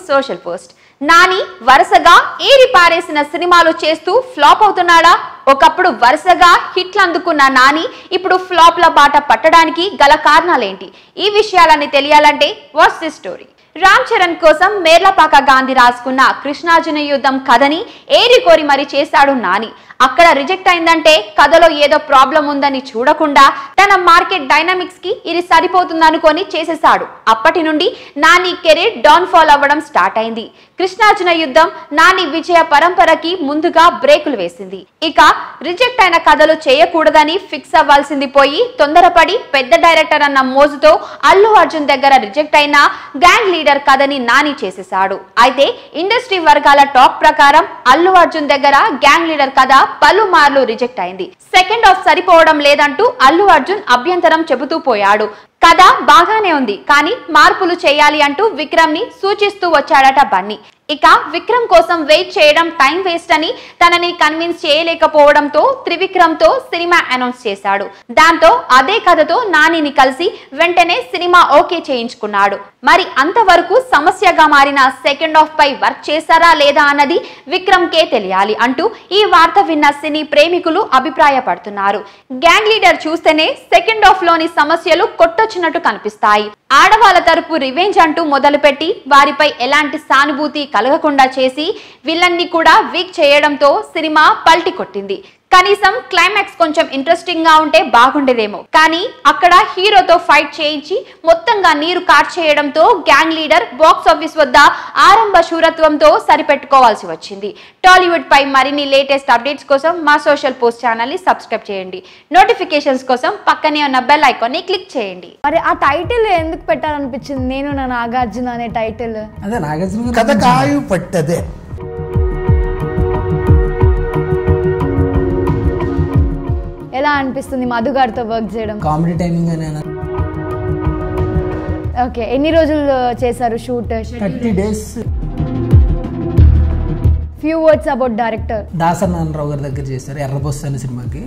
Social post Nani వరుసగా ఏరి పారేసిన సినిమాలు చేస్తూ ఫ్లాప్ అవుతున్నాడా ఒకప్పుడు వరుసగా హిట్లు అందుకున్న నాని ఇప్పుడు ఫ్లాప్ల బాట పట్టడానికి గల కారణాలేంటి ఈ విషయాలన్నీ తెలియాలంటే what's the story Ram Charan కోసం మేర్లపాక గాంధీ రాసుకున్న కృష్ణార్జున యుద్ధం కథని ఏరి కోరి మరి చేశాడు నాని అక్కడ రిజెక్ట్ అయిందంటే కథలో ఏదో ప్రాబ్లం ఉందని చూడకుండా తన మార్కెట్ డైనమిక్స్ కి ఇది సరిపోతుందనుకొని చేసేశాడు అప్పటి నుండి నాని కెరీర్ డౌన్ ఫాల్ అవ్వడం స్టార్ట్ అయింది కృష్ణార్జున యుద్ధం నాని విజయ పరంపరకి ముందుగా బ్రేకులు వేసింది ఇక రిజెక్ట్ అయిన కథలు చేయకూడదని ఫిక్స్ అవ్వాల్సింది పోయి తొందరపడి పెద్ద డైరెక్టర్ అన్న మోజుతో అల్లు అర్జున్ దగ్గర రిజెక్ట్ అయిన గ్యాంగ్ లీడర్ కథని నాని చేసేశాడు అయితే ఇండస్ట్రీ వర్గాల టాక్ ప్రకారం అల్లు అర్జున్ దగ్గర గ్యాంగ్ లీడర్ కథ పలుమార్లు రిజెక్ట్ అయింది సెకండ్ హాఫ్ సరిపోవడం లేదంటూ అల్లు అర్జున్ అభ్యంతరం చెబుతూ పోయాడు కథ బాగానే ఉంది కానీ మార్పులు చేయాలి అంటూ విక్రమ్ ని సూచిస్తూ వచ్చాడట బన్నీ ఇక విక్రమ్ కోసం వెయిట్ చేయడం టైం వేస్ట్ అని తనని కన్విన్స్ చేయలేకపోవడంతో త్రివిక్రమ్ తో సినిమా అనౌన్స్ చేశాడు దాంతో అదే కథతో నానిని కలిసి వెంటనే సినిమా ఓకే చేయించుకున్నాడు మరి అంతవరకు సమస్యగా మారిన సెకండ్ హాఫ్ పై వర్క్ చేశారా లేదా అన్నది విక్రమ్ కే తెలియాలి అంటూ ఈ వార్త విన్న సినీ ప్రేమికులు అభిప్రాయపడుతున్నారు గ్యాంగ్ లీడర్ చూస్తేనే సెకండ్ హాఫ్ లోని సమస్యలు కొట్టొచ్చినట్టు కనిపిస్తాయి ఆడవాళ్ళ తరపు రివెంజ్ అంటూ మొదలుపెట్టి వారిపై ఎలాంటి సానుభూతి కలగకుండా చేసి విలన్ని కూడా వీక్ చేయడంతో సినిమా పల్టి కొట్టింది కనీసం క్లైమాక్స్ కొంచెం ఇంట్రెస్టింగ్ గా ఉంటే బాగుండేదేమో కానీ అక్కడ హీరోతో ఫైట్ చేయించి మొత్తంగా నీరు కాట్ చేయడంతో గ్యాంగ్ లీడర్ బాక్స్ ఆఫీస్ వద్ద ఆరంభ శూరత్వంతో సరిపెట్టుకోవాల్సి వచ్చింది టాలీవుడ్ పై మరిన్ని లేటెస్ట్ అప్డేట్స్ కోసం మా సోషల్ పోస్ట్ ఛానల్ ని సబ్స్క్రైబ్ చేయండి నోటిఫికేషన్స్ కోసం పక్కనే ఉన్న బెల్ ఐకాన్ ని క్లిక్ చేయండి మరి ఆ టైటిల్ ఎందుకు పెట్టాలనిపించింది నేను నా నాగార్జున అనే టైటిల్ అదే నాగార్జున గారు కథ కాయు పట్టదే ఎలా అనిపిస్తుంది మధు గారితో వర్క్ చేయడం కామెడీ టైమింగ్ అని అన్నారు ఓకే ఎన్ని రోజులు చేశారు shoot thirty days few words about director Dasari నాన్నరావు గారి దగ్గర చేశారు ఎర్రబొస్సు అనే సినిమాకి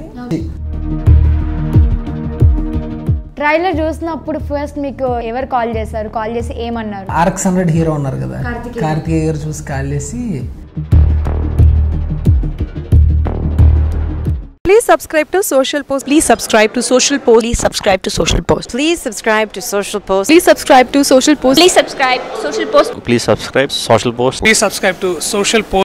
ట్రైలర్ చూసినప్పుడు ఫస్ట్ మీకు ఎవరు కాల్ చేశారు కాల్ చేసి ఏమన్నారు ఆర్ఎక్స్ హండ్రెడ్ హీరో ఉన్నారు కదా కార్తికేయ గారు చూసి కాల్ చేసి Please subscribe to Social Post. Please subscribe to Social Post. Please subscribe to Social Post. Please subscribe to Social Post. Please subscribe to Social Post. Please subscribe social post Please subscribe Social Post. Please subscribe to Social Post.